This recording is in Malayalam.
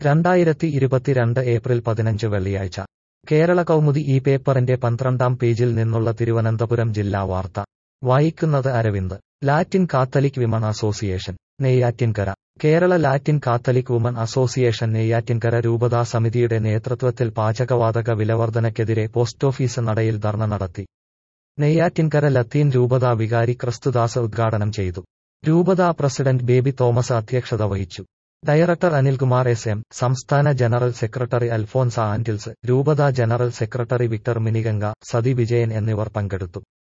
രണ്ടായിരത്തി ഇരുപത്തിരണ്ട് ഏപ്രിൽ പതിനഞ്ച് വെള്ളിയാഴ്ച കേരള കൗമുദി ഈ പേപ്പറിന്റെ പന്ത്രണ്ടാം പേജിൽ നിന്നുള്ള തിരുവനന്തപുരം ജില്ലാ വാർത്ത വായിക്കുന്നത് Aravind Latin Catholic women association Neyyattinkara Kerala Latin Catholic woman association Neyyattinkara രൂപതാ സമിതിയുടെ നേതൃത്വത്തിൽ പാചകവാതക വിലവർധനയ്ക്കെതിരെ പോസ്റ്റോഫീസ് നടയിൽ ധർണ നടത്തി നെയ്യാറ്റിൻകര ലത്തീൻ രൂപതാ വികാരി ക്രിസ്തുദാസ് ഉദ്ഘാടനം ചെയ്തു രൂപതാ പ്രസിഡന്റ് ബേബി തോമസ് അധ്യക്ഷത വഹിച്ചു ഡയറക്ടർ അനിൽകുമാർ എസ് എം സംസ്ഥാന ജനറൽ സെക്രട്ടറി അൽഫോൻസ ആൻറ്റിൽസ് രൂപതാ ജനറൽ സെക്രട്ടറി വിക്ടർ മിനിഗംഗ സതി വിജയൻ എന്നിവർ പങ്കെടുത്തു